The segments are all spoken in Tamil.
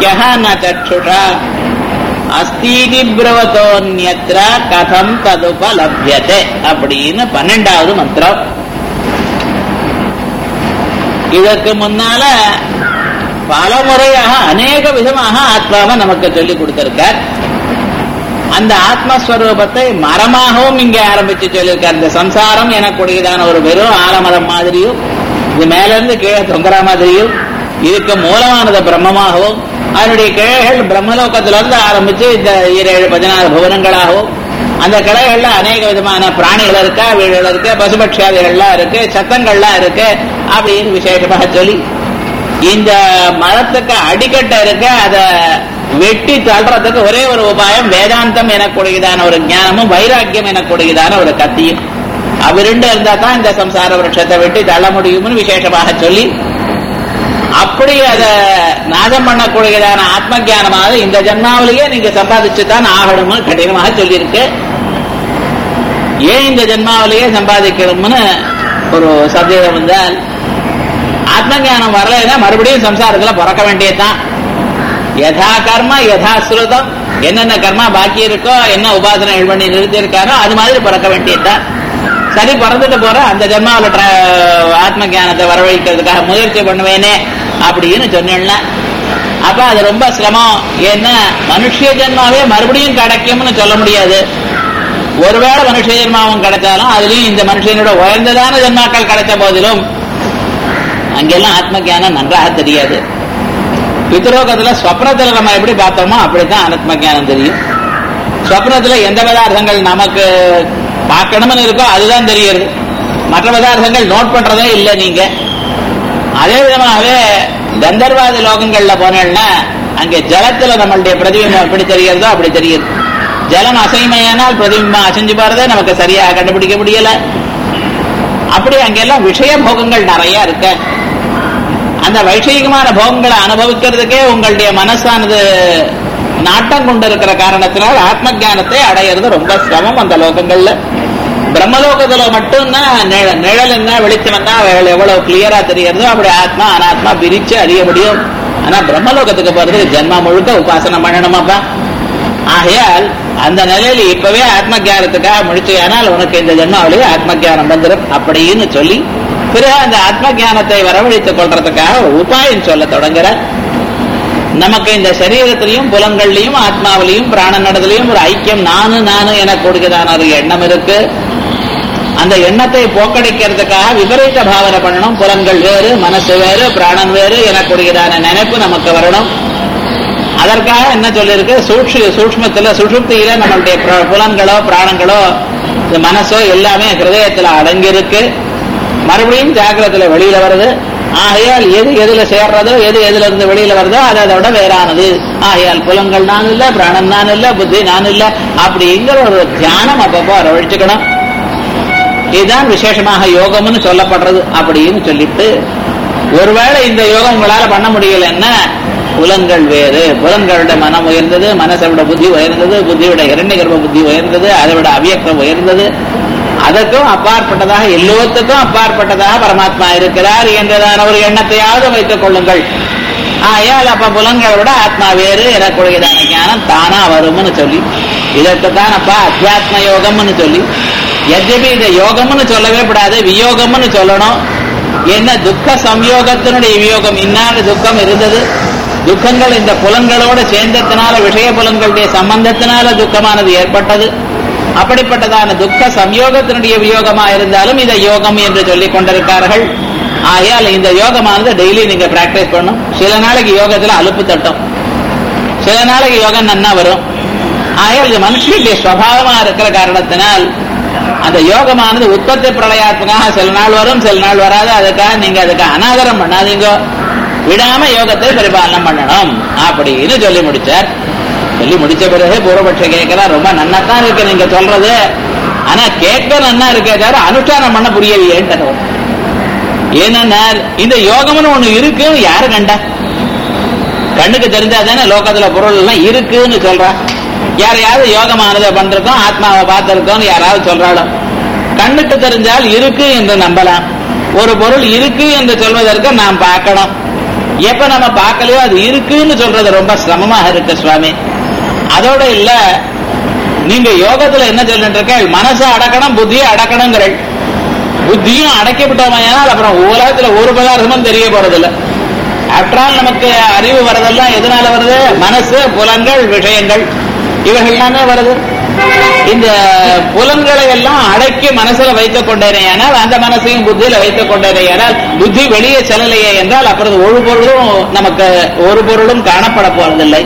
சக்கியா ந சக்ஷுஷா அஸ்தீதி பிரவதோன்யத்ர கதம் ததுபலபியதே அப்படின்னு பன்னெண்டாவது மந்திரம் இதற்கு முன்னால பல முறையாக அநேக விதமாக ஆத்மாவை நமக்கு சொல்லிக் கொடுத்திருக்கார் அந்த ஆத்மஸ்வரூபத்தை மரமாகவும் இங்கே ஆரம்பிச்சு சொல்லியிருக்கார் இந்த சம்சாரம் எனக்கூடியதான ஒரு வெறும் ஆலமரம் மாதிரியும் இது மேல இருந்து கீழே தொங்குற மாதிரியும் இதுக்கு மூலமானது பிரம்மமாகவும் அதனுடைய கிளைகள் பிரம்மலோகத்துல இருந்து ஆரம்பிச்சு இந்த ஈரேழு பதினாறு புவனங்களாகவும் அந்த கிளைகள்ல அநேக விதமான பிராணிகள் இருக்கு வீடுகள் இருக்கு பசுபட்சியாதிகள்லாம் இருக்கு சத்தங்கள்லாம் இருக்கு அப்படின்னு விசேஷமாக சொல்லி இந்த மரத்துக்கு அடிக்கட்டை இருக்கு அதை வெட்டி தள்ளுறதுக்கு ஒரே ஒரு உபாயம் வேதாந்தம் எனக்கூடியதான ஒரு ஞானமும் வைராக்கியம் எனக்கூடியதான ஒரு கத்தியும் அவ ரெண்டு இருந்தா தான் இந்த சம்சார விருட்சத்தை வெட்டி தள்ள முடியும்னு விசேஷமாக சொல்லி அப்படி அதை நாசம் பண்ணக்கூடியதான ஆத்ம ஜானமானது இந்த ஜென்மாவிலேயே நீங்க சம்பாதிச்சு தான் ஆகணும்னு கடினமாக சொல்லியிருக்கு ஏன் இந்த ஜென்மாவிலேயே சம்பாதிக்கணும்னு ஒரு சந்தேகம் வந்தால் ஆத்ம ஞானம் வரலைன்னா மறுபடியும் சம்சாரத்துல பிறக்க வேண்டியதுதான் யதா கர்மா யதா ஸ்ருதம் என்னென்ன கர்மா பாக்கி இருக்கோ என்ன உபாசனைகள் பண்ணி நிறுத்தி இருக்காரோ அது மாதிரி பிறக்க வேண்டியதுதான் சரி பிறந்துட்டு போற அந்த ஜென்மாவில் ஆத்ம ஞானத்தை வரவழைக்கிறதுக்காக முயற்சி பண்ணுவேனே அப்படின்னு சொன்னேன்னா அப்ப அது ரொம்ப சிரமம் ஏன்னா மனுஷ ஜென்மாவே மறுபடியும் கிடைக்கும்னு சொல்ல முடியாது ஒருவேளை மனுஷ ஜென்மாவும் கிடைச்சாலும் அதுலயும் இந்த மனுஷனோட உயர்ந்ததான ஜென்மாக்கள் கிடைச்ச போதிலும் அங்கெல்லாம் ஆத்ம ஞானம் நன்றாக தெரியாது பித்ரோகத்துல ஸ்வப்னத்துல நம்ம எப்படி பார்த்தோமோ அப்படித்தான் ஆத்ம ஞானம் தெரியும் ஸ்வப்னத்துல எந்த பதார்த்தங்கள் நமக்கு பார்க்கணும்னு இருக்கோ அதுதான் தெரியுது மற்ற பதார்த்தங்கள் நோட் பண்றதே இல்லை நீங்க அதே விதமாகவே கந்தர்வாதி லோகங்கள்ல போனேன்னா அங்கே ஜலத்துல நம்மளுடைய பிரதிபிம்பம் எப்படி தெரியறதோ அப்படி தெரியுது ஜலம் அசைமையானால் பிரதிபிம்பம் அசைஞ்சு போறதே நமக்கு சரியா கண்டுபிடிக்க முடியல அப்படி அங்கெல்லாம் விஷய போகங்கள் நிறைய இருக்கு அந்த வைஷயிகமான போகங்களை அனுபவிக்கிறதுக்கே உங்களுடைய மனசானது நாட்டம் கொண்டு இருக்கிற காரணத்தினால் ஆத்ம ஜானத்தை அடையிறது ரொம்ப சிரமம் அந்த லோகங்கள்ல பிரம்மலோகத்துல மட்டும்தான் நிழ- நிழல் என்ன வெளிச்சம் என்ன அவைகள் எவ்வளவு கிளியரா தெரியறதோ அப்படி ஆத்மா அனாத்மா பிரிச்சு அறிய முடியும் ஆனா பிரம்மலோகத்துக்கு போறதுக்கு ஜென்மா முழுக்க உபாசனம் பண்ணணுமாப்பா ஆகையால் அந்த நிலையில இப்பவே ஆத்ம ஜானத்துக்காக முடிச்சேனால் உனக்கு இந்த ஜென்மாவிலேயே ஆத்ம ஜானம் வந்துடும் அப்படின்னு சொல்லி பிறகு அந்த ஆத்ம ஜானத்தை வரவழைத்துக் கொள்றதுக்காக ஒரு உபாயம் சொல்ல தொடங்குறார் நமக்கு இந்த சரீரத்திலையும் புலங்கள்லையும் ஆத்மாவிலையும் பிராண நடத்திலையும் ஒரு ஐக்கியம் நானு நானு என கூடுகிறதான ஒரு எண்ணம் இருக்கு அந்த எண்ணத்தை போக்கடிக்கிறதுக்காக விபரீத பாவனை பண்ணணும் புலன்கள் வேறு மனசு வேறு பிராணன் வேறு என கூடுகிறதான நினைப்பு நமக்கு வரணும் அதற்காக என்ன சொல்லியிருக்கு சூட்ச சூக்மத்துல சுஷுப்தியில நம்மளுடைய பிர- புலன்களோ பிராணங்களோ இந்த மனசோ எல்லாமே ஹிருதயத்துல அடங்கியிருக்கு மறுபடியும் ஜாக்கிரத்துல வெளியில வருது ஆகையால் எது எதுல சேர்றதோ எது எதுல இருந்து வெளியில வருதோ அது அதோட வேறானது ஆகையால் புலங்கள் நான் இல்ல பிராணன் நான் இல்ல புத்தி நான் இல்ல அப்படிங்கிற ஒரு தியானம் அப்பப்போ வரவழைச்சுக்கணும் இதுதான் விசேஷமாக யோகம்னு சொல்லப்படுறது அப்படின்னு சொல்லிட்டு ஒருவேளை இந்த யோகம் உங்களால பண்ண முடியலன்னா புலன்கள் வேறு புலன்களோட மனம் உயர்ந்தது மனசை விட புத்தி உயர்ந்தது புத்தியோட இரண்ய கர்ப்ப புத்தி உயர்ந்தது அதை விட அவ்வியக்ரம் உயர்ந்தது அதற்கும் அப்பாற்பட்டதாக எல்லோத்துக்கும் அப்பாற்பட்டதாக பரமாத்மா இருக்கிறார் என்றதான ஒரு எண்ணத்தையாவது வைத்துக் கொள்ளுங்கள் ஆயால் அப்ப புலன்களை விட ஆத்மா வேறு எனக்குரியதான ஞானம் தானா வரும்னு சொல்லி இதற்கு தான் அப்பா அத்தியாத்ம யோகம்னு சொல்லி எஜபி இதை யோகம்னு சொல்லவே கூடாது வியோகம்னு சொல்லணும் என்ன துக்க சம்யோகத்தினுடைய வியோகம் இன்னாடு துக்கம் இருந்தது துக்கங்கள் இந்த புலன்களோடு சேர்ந்ததுனால விஷய புலன்களுடைய சம்பந்தத்தினால துக்கமானது ஏற்பட்டது அப்படிப்பட்டதான துக்க சம்யோகத்தினுடைய வியோகமா இருந்தாலும் இதை யோகம் என்று சொல்லிக் கொண்டிருக்கார்கள் ஆகையால் இந்த யோகமானது டெய்லி நீங்க பிராக்டிஸ் பண்ணும் சில நாளைக்கு யோகத்துல அலுப்பு தட்டும் சில நாளைக்கு யோகம் நன்னா வரும் ஆகையால் இது மனுஷனுடைய சுவாவமா இருக்கிற காரணத்தினால் அந்த யோகமானது உற்பத்தி பிரளயாத்மகாக சில நாள் வரும் சில நாள் வராது அதுக்காக நீங்க அதுக்கு அனாதரம் பண்ணாதீங்க விடாம யோகத்தை பரிபாலனம் பண்ணணும் அப்படின்னு சொல்லி முடிச்சார் சொல்லி முடிச்ச பிறகு பூர்வபட்சம் கேட்கிறா ரொம்ப நன்னாத்தான் இருக்கு நீங்க சொல்றது ஆனா கேட்க நன்னா இருக்கே தவிர அனுஷ்டானம் பண்ண புரியலையேன்ட்டு ஏன்னா இந்த யோகம்னு ஒண்ணு இருக்கு யாரு கண்டா கண்ணுக்கு தெரிஞ்சா தானே லோகத்துல பொருள் எல்லாம் இருக்குன்னு சொல்றா யாரையாவது யோகமானதை பண்றதும் ஆத்மாவை பார்த்திருக்கோம் யாராவது சொல்றாலும் கண்ணுக்கு தெரிஞ்சால் இருக்கு என்று நம்பலாம் ஒரு பொருள் இருக்கு என்று சொல்வதற்கு நாம் பார்க்கணும் எப்ப நம்ம பார்க்கலையோ அது இருக்குன்னு சொல்றது ரொம்ப சிரமமாக இருக்கு சுவாமி அதோட இல்ல நீங்க யோகத்துல என்ன சொல்லிட்டு இருக்க மனசை அடக்கணும் புத்தியை அடக்கணுங்கிறள் புத்தியும் அடைக்கப்பட்டோமையானால் அப்புறம் உலகத்துல ஒரு பதார்த்தமும் தெரிய போறதில்ல ஆஃப்டர் நமக்கு அறிவு வரதெல்லாம் எதனால வருது மனசு புலன்கள் விஷயங்கள் இவைகள் எல்லாமே வருது இந்த புலன்களை எல்லாம் அடக்கி மனசுல வைத்துக் கொண்டேனேயானால் அந்த மனசையும் புத்தியில வைத்துக் கொண்டேனேயானால் புத்தி வெளியே செல்லலையே என்றால் அப்புறம் ஒரு பொருளும் நமக்கு ஒரு பொருளும் காணப்பட போறதில்லை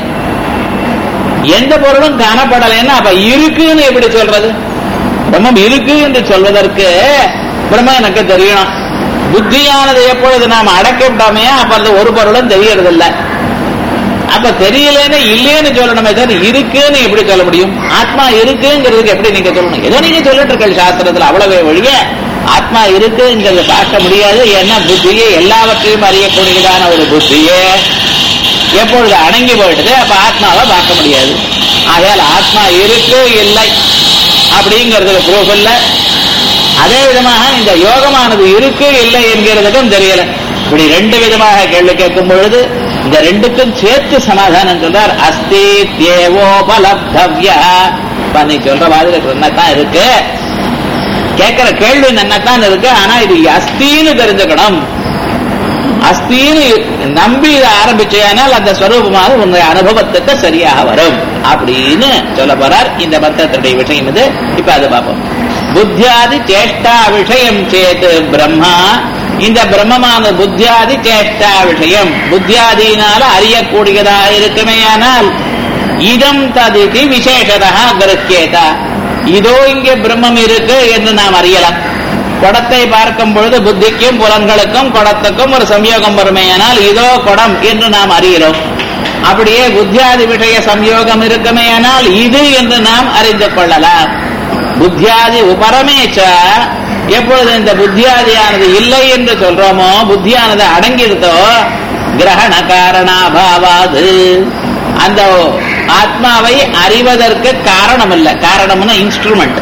எந்த பொருளும் காணப்படலைன்னா அப்ப இருக்குன்னு எப்படி சொல்றது பிரம்மம் இருக்கு என்று சொல்வதற்கு பிரம்மம் எனக்கு தெரியணும் புத்தியானது எப்பொழுது நாம் அடக்க விடாமையா அப்ப அந்த ஒரு பொருளும் தெரியறதில்லை அப்ப தெரியலன்னு இல்லைன்னு சொல்லணுமே தவிர இருக்குன்னு எப்படி சொல்ல முடியும் ஆத்மா இருக்குங்கிறதுக்கு எப்படி நீங்க சொல்லணும் ஏதோ நீங்க சொல்லிட்டு இருக்க சாஸ்திரத்துல அவ்வளவே ஒழிய ஆத்மா இருக்குங்கிறத பார்க்க முடியாது ஏன்னா புத்தியே எல்லாவற்றையும் அறியக்கூடியதான ஒரு புத்தியே எப்பொழுது அடங்கி போயிடுது அப்ப ஆத்மாவை பார்க்க முடியாது ஆகையால் ஆத்மா இருக்கு இல்லை அப்படிங்கிறதுக்கு ப்ரூஃப் இல்லை அதே விதமாக இந்த யோகமானது இருக்கு இல்லை என்கிறதுக்கும் தெரியல இப்படி ரெண்டு விதமாக கேள்வி கேட்கும் பொழுது இந்த ரெண்டுக்கும் சேர்த்து சமாதானம் சொல்றார் அஸ்தி தேவோபலப்தவ்யா இப்ப நீ சொல்ற மாதிரி தான் இருக்கு கேட்கிற கேள்வி நன்னத்தான் இருக்கு ஆனா இது அஸ்தின்னு தெரிஞ்சுக்கணும் அஸ்தின்னு நம்பி இதை ஆரம்பிச்சேனால் அந்த ஸ்வரூபமாக உன்னுடைய அனுபவத்துக்கு சரியாக வரும் அப்படின்னு சொல்ல போறார் இந்த மந்திரத்துடைய விஷயம் இது இப்ப அது பார்ப்போம் புத்தியாதி சேஷ்டா விஷயம் சேத்து பிரம்மா இந்த பிரம்மமான புத்தியாதி சேஷ்டா விஷயம் புத்தியாதியினால அறியக்கூடியதா இருக்குமேயானால் இதம் ததிதி விசேஷதா கிரக்கியதா இதோ இங்கே பிரம்மம் இருக்கு என்று நாம் அறியலாம் குடத்தை பார்க்கும் பொழுது புத்திக்கும் புலன்களுக்கும் குடத்துக்கும் ஒரு சம்யோகம் வருமேயானால் இதோ குடம் என்று நாம் அறிகிறோம் அப்படியே புத்தியாதி விஷய சம்யோகம் இருக்குமேயானால் இது என்று நாம் அறிந்து கொள்ளலாம் புத்தியாதி உபரமேச்ச எப்பொழுது இந்த புத்தியாதியானது இல்லை என்று சொல்றோமோ புத்தியானது அடங்கிருத்தோ கிரகண காரணாபாவாது அந்த ஆத்மாவை அறிவதற்கு காரணம் இல்லை காரணம்னா இன்ஸ்ட்ருமெண்ட்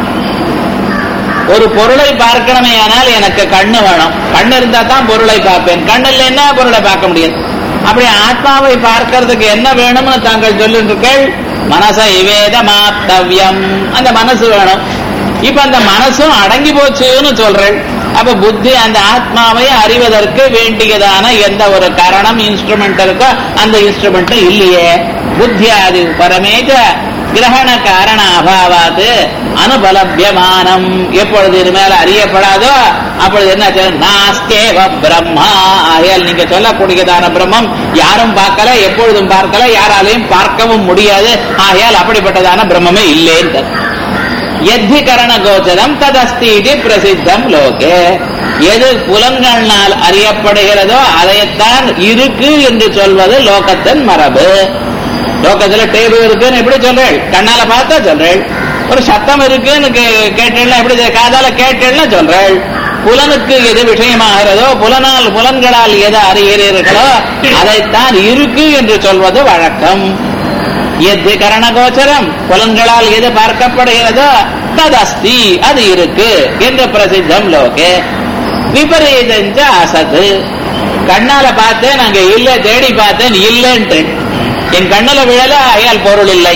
ஒரு பொருளை பார்க்கணுமே ஆனால் எனக்கு கண்ணு வேணும் கண்ணு இருந்தா தான் பொருளை பார்ப்பேன் கண்ணு இல்லைன்னா பொருளை பார்க்க முடியாது அப்படி ஆத்மாவை பார்க்கறதுக்கு என்ன வேணும்னு தாங்கள் சொல்லிருக்கீள் மனச இவேத மாத்தவியம் அந்த மனசு வேணும் இப்ப அந்த மனசும் அடங்கி போச்சுன்னு சொல்றேன் அப்ப புத்தி அந்த ஆத்மாவை அறிவதற்கு வேண்டியதான எந்த ஒரு காரணம் இன்ஸ்ட்ருமெண்ட் இருக்கோ அந்த இன்ஸ்ட்ருமெண்ட் இல்லையே புத்தியாதி பரமேஜ கிரகண காரண அபாவாது அனுபலபியமானம் எப்பொழுது இது மேல அறியப்படாதோ அப்பொழுது என்ன நாஸ்தேவ பிரம்மா ஆகையால் நீங்க சொல்லக்கூடியதான பிரம்மம் யாரும் பார்க்கல எப்பொழுதும் பார்க்கல யாராலையும் பார்க்கவும் முடியாது ஆகையால் அப்படிப்பட்டதான பிரம்மமே இல்லைன்னு எத்தி கரண கோச்சரம் ததஸ்தி இது பிரசித்தம் லோகே எது புலன்களால் அறியப்படுகிறதோ அதைத்தான் இருக்கு என்று சொல்வது லோகத்தின் மரபு லோகத்துல டேபிள் இருக்குன்னு எப்படி சொல்றேன் கண்ணால பார்த்தா சொல்றேன் ஒரு சத்தம் இருக்குன்னு கேட்டேன்னா எப்படி காதால கேட்டேன்னா சொல்றேன் புலனுக்கு எது விஷயமாகிறதோ புலனால் புலன்களால் எது அறிகிறீர்களோ அதைத்தான் இருக்கு என்று சொல்வது வழக்கம் எது கரணகோச்சரம் புலன்களால் எது பார்க்கப்படுகிறதோ ததஸ்தி அது இருக்கு என்று பிரசித்தம் லோகே விபரீதஞ்ச அசது கண்ணால பார்த்தேன் அங்க இல்ல தேடி பார்த்தேன் இல்லைன்ட்டு என் கண்ணுல விழல அயால் பொருள் இல்லை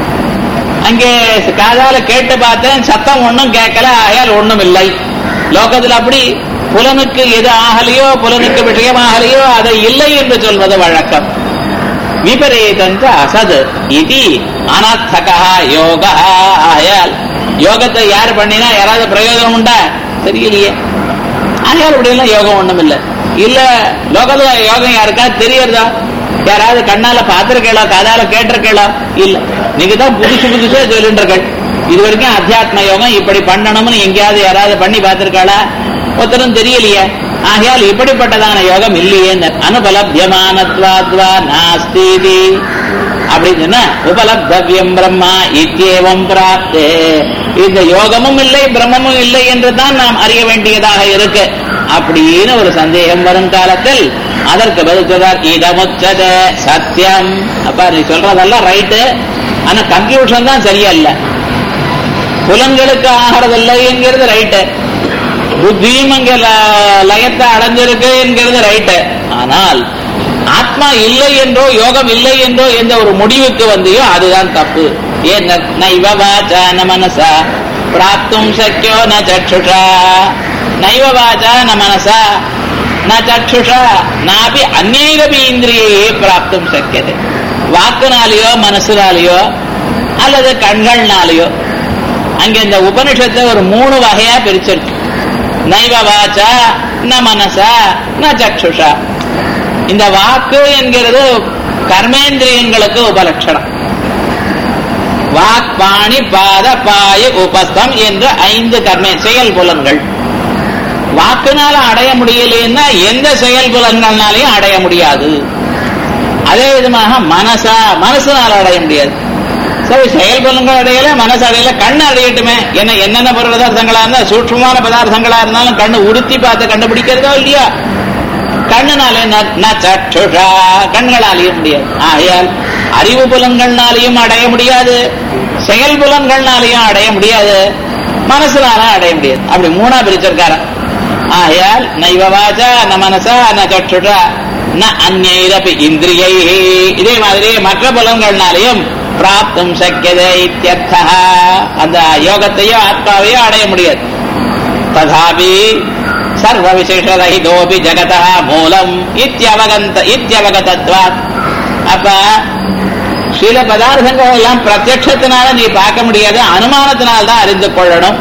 அங்கே காதால கேட்டு பார்த்தேன் சத்தம் ஒன்றும் கேட்கல அயால் ஒண்ணும் இல்லை லோகத்தில் அப்படி புலனுக்கு எது ஆகலையோ புலனுக்கு விஷயமாகலையோ அதை இல்லை என்று சொல்வது வழக்கம் விபரீதஞ்ச அசது இது அனர்த்தகா யோக ஆயால் யோகத்தை யார் பண்ணினா யாராவது பிரயோஜனம் உண்டா தெரியலையே ஆயால் இப்படி எல்லாம் யோகம் ஒண்ணும் இல்ல இல்ல லோகத்துல யோகம் யாருக்கா தெரியறதா யாராவது கண்ணால பாத்திருக்கீங்களா காதால கேட்டிருக்கீங்களா இல்ல நீங்க தான் புதுசு புதுசா சொல்லின்றீர்கள் இது வரைக்கும் அத்தியாத்ம யோகம் இப்படி பண்ணணும்னு எங்கேயாவது யாராவது பண்ணி பார்த்திருக்காளா ஒருத்தரும் தெரியலையே ஆகையால் இப்படிப்பட்டதான யோகம் இல்லையே அனுபலபியமானத்வாத்வா நாஸ்தி அப்படின்னு சொன்னா உபலப்தவியம் பிரம்மா இத்தியேவம் பிராப்தே இந்த யோகமும் இல்லை பிரம்மமும் இல்லை என்று தான் நாம் அறிய வேண்டியதாக இருக்கு அப்படின்னு ஒரு சந்தேகம் வரும் காலத்தில் அதற்கு பதில் சொல்றார் இதமுச்சத சத்தியம் அப்ப நீ சொல்றதெல்லாம் ரைட்டு ஆனா கன்க்ளூஷன் தான் சரியா இல்ல புலன்களுக்கு ஆகிறதில்லை என்கிறது ரைட்டு புத்தியும் அங்க லயத்தை அடைஞ்சிருக்கு என்கிறது ரைட்டு ஆனால் ஆத்மா இல்லை என்றோ யோகம் இல்லை என்றோ எந்த ஒரு முடிவுக்கு வந்தியோ அதுதான் தப்பு ஏன் நைவ வாச்சா ந மனசா பிராப்தும் சக்கியோ ந சற்றுஷா நைவ வாச்சா ந மனசா ந சற்றுஷா நாபி அந்நேரபி இந்திரியே பிராப்தும் சக்கியது வாக்குனாலேயோ மனசுனாலேயோ அல்லது கண்கள்னாலேயோ அங்க இந்த உபனிஷத்தை ஒரு மூணு வகையா பிரிச்சிருக்கு நைவ வாச்சா ந மனசா ந சற்றுஷா இந்த வாக்கு என்கிறது கர்மேந்திரியங்களுக்கு உபலட்சணம் வாக் பாணி பாத பாய உபஸ்தம் என்ற ஐந்து கர்மே செயல் புலன்கள் வாக்குனால அடைய முடியலன்னா எந்த செயல் புலன்கள்னாலையும் அடைய முடியாது அதே விதமாக மனசா மனசுனால அடைய முடியாது சரி செயல் புலன்கள் அடையல மனசு அடையல கண்ணு அடையட்டுமே என்ன என்னென்ன பதார்த்தங்களா இருந்தா சூட்சமான பதார்த்தங்களா இருந்தாலும் கண்ணு உறுத்தி பார்த்து கண்டுபிடிக்கிறதோ இல்லையா கண்ணுனாலே சற்றுஷா கண்களாலேயும் முடியாது ஆகையால் அறிவு புலன்கள்னாலையும் அடைய முடியாது செயல் புலன்கள்னாலையும் அடைய முடியாது மனசுனால அடைய முடியாது அப்படி மூணா பிரிச்சிருக்காரு ஆகையால் நைவ வாச்சா ந மனசா ந சற்றுஷா ந அந்நைரபி இந்திரியை இதே மாதிரி மற்ற புலன்கள்னாலையும் பிராப்தும் சக்கியதே இத்தியர்த்தா அந்த யோகத்தையோ ஆத்மாவையோ அடைய முடியாது ததாபி சர்வ விசேஷரஹிதோபி ஜகத மூலம் இத்தியவகந்த இத்தியவகதத்வாத் அப்ப சில பதார்த்தங்கள் எல்லாம் பிரத்யட்சத்தினால நீ பார்க்க முடியாது அனுமானத்தினால் தான் அறிந்து கொள்ளணும்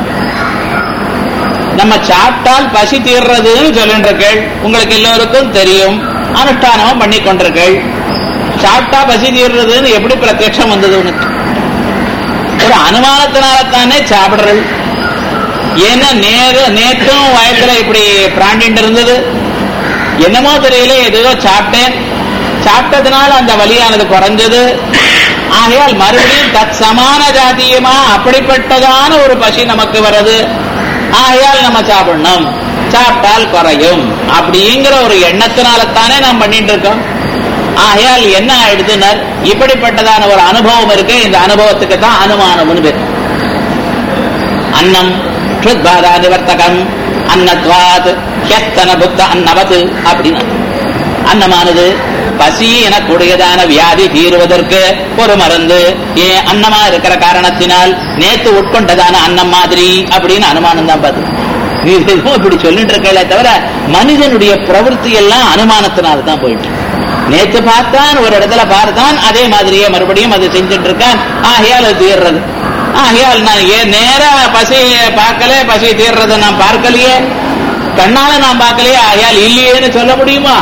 நம்ம சாப்பிட்டால் பசி தீர்றதுன்னு சொல்லின்றிருக்கள் உங்களுக்கு எல்லோருக்கும் தெரியும் அனுஷ்டானமும் பண்ணி கொண்டிருக்கள் சாப்பிட்டா பசி தீர்றதுன்னு எப்படி பிரத்யட்சம் வந்தது உனக்கு ஒரு அனுமானத்தினால தானே சாப்பிடுறள் ஏன்னா நேரு நேற்றும் வயத்துல இப்படி பிராண்டிட்டு இருந்தது என்னமோ தெரியல எதுவோ சாப்பிட்டேன் சாப்பிட்டதுனால அந்த வலியானது குறைஞ்சது ஆகையால் மறுபடியும் தத் சமான ஜாத்தியமா அப்படிப்பட்டதான ஒரு பசி நமக்கு வருது ஆகையால் நம்ம சாப்பிடணும் சாப்பிட்டால் குறையும் அப்படிங்கிற ஒரு எண்ணத்தினாலத்தானே நாம் பண்ணிட்டு இருக்கோம் ஆகையால் என்ன ஆயிடுதுனர் இப்படிப்பட்டதான ஒரு அனுபவம் இருக்கு இந்த அனுபவத்துக்கு தான் அனுமானம்னு பேர் அன்னம் க்ஷுத்பாதா நிவர்த்தகம் அன்னத்வாத் ஹெத்தன புத்த அன்னவத் அப்படின்னு அன்னமானது பசி எனக்கூடியதான வியாதி தீருவதற்கு ஒரு மருந்து ஏன் அன்னமா இருக்கிற காரணத்தினால் நேத்து உட்கொண்டதான அன்னம் மாதிரி அப்படின்னு அனுமானம் தான் பார்த்து நீ எதுவும் இப்படி சொல்லிட்டு இருக்கல தவிர மனிதனுடைய பிரவൃத்தி எல்லாம் அனுமானத்தினால தான் போயிட்டு நேத்து பார்த்தான் ஒரு இடத்துல பார்த்தான் அதே மாதிரியே மறுபடியும் அது செஞ்சுட்டு இருக்கான் ஆகையால் அது தீர்றது ஆகையால் நான் ஏன் நேரா பசி பார்க்கல பசி தீர்றதை நான் பார்க்கலையே கண்ணால நான் பார்க்கலையே ஆகையால் இல்லையேன்னு சொல்ல முடியுமா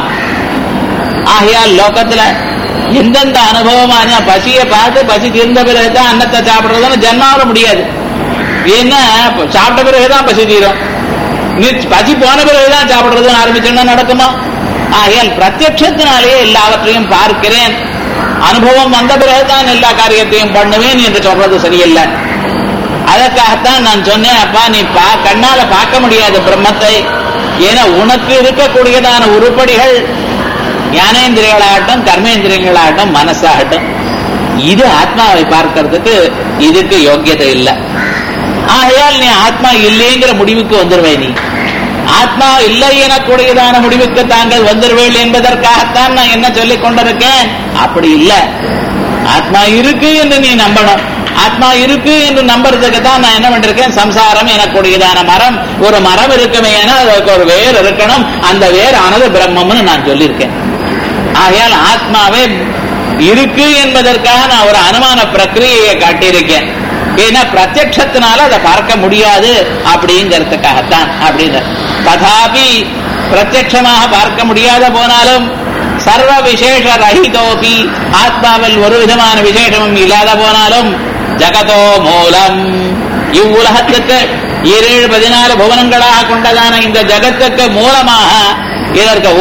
ஆகையால் லோகத்துல எந்தெந்த அனுபவமான பசியை பார்த்து பசி தீர்ந்த பிறகுதான் அன்னத்தை சாப்பிடுறதுன்னு ஜன்மாவில முடியாது ஏன்னா சாப்பிட்ட பிறகுதான் பசி தீரும் நீ பசி போன பிறகுதான் சாப்பிடுறதுன்னு ஆரம்பிச்சோம்னா நடக்குமா ஆகையால் பிரத்யட்சத்தினாலேயே எல்லாவற்றையும் பார்க்கிறேன் அனுபவம் வந்த பிறகுதான் எல்லா காரியத்தையும் பண்ணுவேன் என்று சொல்றது சரியில்லை அதற்காகத்தான் நான் சொன்னேன் அப்பா நீ பா கண்ணால பார்க்க முடியாது பிரம்மத்தை ஏன்னா உனக்கு இருக்கக்கூடியதான உருப்படிகள் ஞானேந்திரியங்களாகட்டும் கர்மேந்திரியங்களாகட்டும் மனசாகட்டும் இது ஆத்மாவை பார்க்கறதுக்கு இதுக்கு யோக்கியதை இல்லை ஆகையால் நீ ஆத்மா இல்லைங்கிற முடிவுக்கு வந்துருவே நீ ஆத்மா இல்லை எனக்கூடியதான முடிவுக்கு தாங்கள் வந்துருவேள் என்பதற்காகத்தான் நான் என்ன சொல்லிக் கொண்டிருக்கேன் அப்படி இல்லை ஆத்மா இருக்கு என்று நீ நம்பணும் ஆத்மா இருக்கு என்று நம்புறதுக்கு தான் நான் என்ன பண்ணிருக்கேன் சம்சாரம் எனக்கூடியதான மரம் ஒரு மரம் இருக்குமே அதுக்கு ஒரு வேர் இருக்கணும் அந்த வேர் ஆனது பிரம்மம்னு நான் சொல்லியிருக்கேன் ஆகையால் ஆத்மாவே இருக்கு என்பதற்காக நான் ஒரு அனுமான பிரக்கிரியை காட்டியிருக்கேன் ஏன்னா பிரத்யட்சத்தினால அதை பார்க்க முடியாது அப்படிங்கிறதுக்காகத்தான் அப்படின்னு ததாபி பிரத்யட்சமாக பார்க்க முடியாத போனாலும் சர்வ விசேஷ ரஹிதோபி ஆத்மாவில் ஒரு விதமான விசேஷமும் இல்லாத போனாலும் ஜகதோ மூலம் இவ்வுலகத்துக்கு ஏழு பதினாலு புவனங்களாக கொண்டதான இந்த ஜகத்துக்கு மூலமாக இதற்கு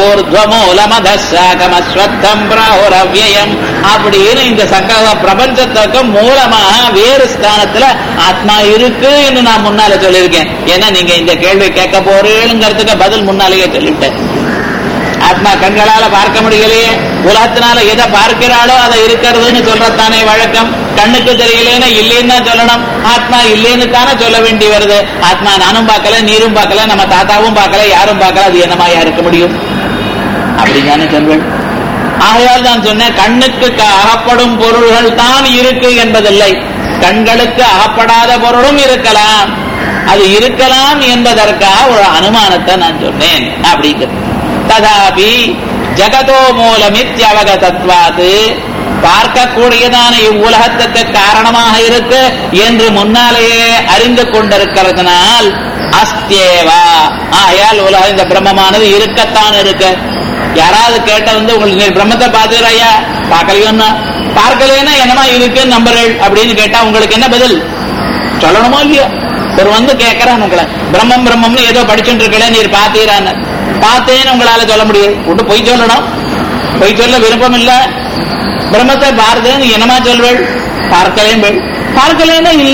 ஊர்துவமூலமதம் பிராಹುರவ்யயம் அப்படின்னு இந்த சகல பிரபஞ்சத்துக்கு மூலமாக வேறு ஸ்தானத்துல ஆத்மா இருக்கு என்று நான் முன்னால சொல்லியிருக்கேன் ஏன்னா நீங்க இந்த கேள்வி கேட்க போறீங்கிறதுக்கு பதில் முன்னாலேயே சொல்லிவிட்டேன் ஆத்மா கண்களால பார்க்க முடியலையே உலகத்தினால எதை பார்க்கிறாளோ அதை இருக்கிறதுன்னு சொல்றதானே வழக்கம் கண்ணுக்கு தெரியலேன்னா இல்லைன்னு தான் சொல்லணும் ஆத்மா இல்லைன்னு தானே சொல்ல வேண்டி வருது ஆத்மா நானும் பார்க்கல நீரும் பார்க்கல நம்ம தாத்தாவும் பார்க்கல யாரும் பார்க்கல அது என்னமாயா இருக்க முடியும் அப்படிதானே சொல்வேன் ஆகையால் தான் சொன்னேன் கண்ணுக்கு க- அகப்படும் பொருள்கள் தான் இருக்கு என்பதில்லை கண்களுக்கு அகப்படாத பொருளும் இருக்கலாம் அது இருக்கலாம் என்பதற்காக ஒரு அனுமானத்தை நான் சொன்னேன் அப்படிங்கிறது ததாபி ஜகதோ மூலமித்யவகதத்வாது பார்க்கக்கூடியதான இவ்வுலகத்துக்கு காரணமாக இருக்கு என்று முன்னாலேயே அறிந்து கொண்டிருக்கிறதுனால் அஸ்தேவா ஆயால் உலகம் இந்த பிரம்மமானது இருக்கத்தான் இருக்கு யாராவது கேட்ட வந்து உங்களுக்கு நீ பிரம்மத்தை பார்த்துக்கிறாயா பார்க்கலையோன்னா பார்க்கலைன்னா என்னமா இருக்குன்னு நம்புறேன் அப்படின்னு கேட்டா உங்களுக்கு என்ன பதில் சொல்லணுமோ இல்லையோ ஒரு வந்து கேட்கறான் உங்களை பிரம்மம் பிரம்மம்னு ஏதோ படிச்சுட்டு இருக்கல நீர் பார்த்தீரான்னு பார்த்தேன்னு உங்களால சொல்ல முடியாது விட்டு பொய் சொல்லணும் பொய் சொல்ல விருப்பம் இல்ல பிரம்மத்தை பார்த்தேன்னு என்னமா சொல்வேள் பார்க்கலையும் போய் பார்க்கலைன்னா இல்ல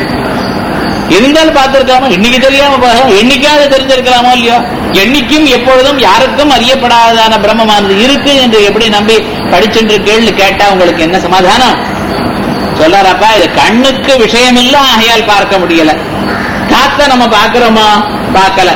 இருந்தாலும் பார்த்திருக்காமோ இன்னைக்கு தெரியாம போக என்னைக்காவது தெரிஞ்சிருக்கலாமோ இல்லையோ என்னைக்கும் எப்பொழுதும் யாருக்கும் அறியப்படாததான பிரம்மமானது இருக்கு என்று எப்படி நம்பி படிச்சுட்டு கேள்வி கேட்டா உங்களுக்கு என்ன சமாதானம் சொல்லாரப்பா இது கண்ணுக்கு விஷயம் இல்ல ஆகையால் பார்க்க முடியல காத்த நம்ம பார்க்கிறோமா பார்க்கல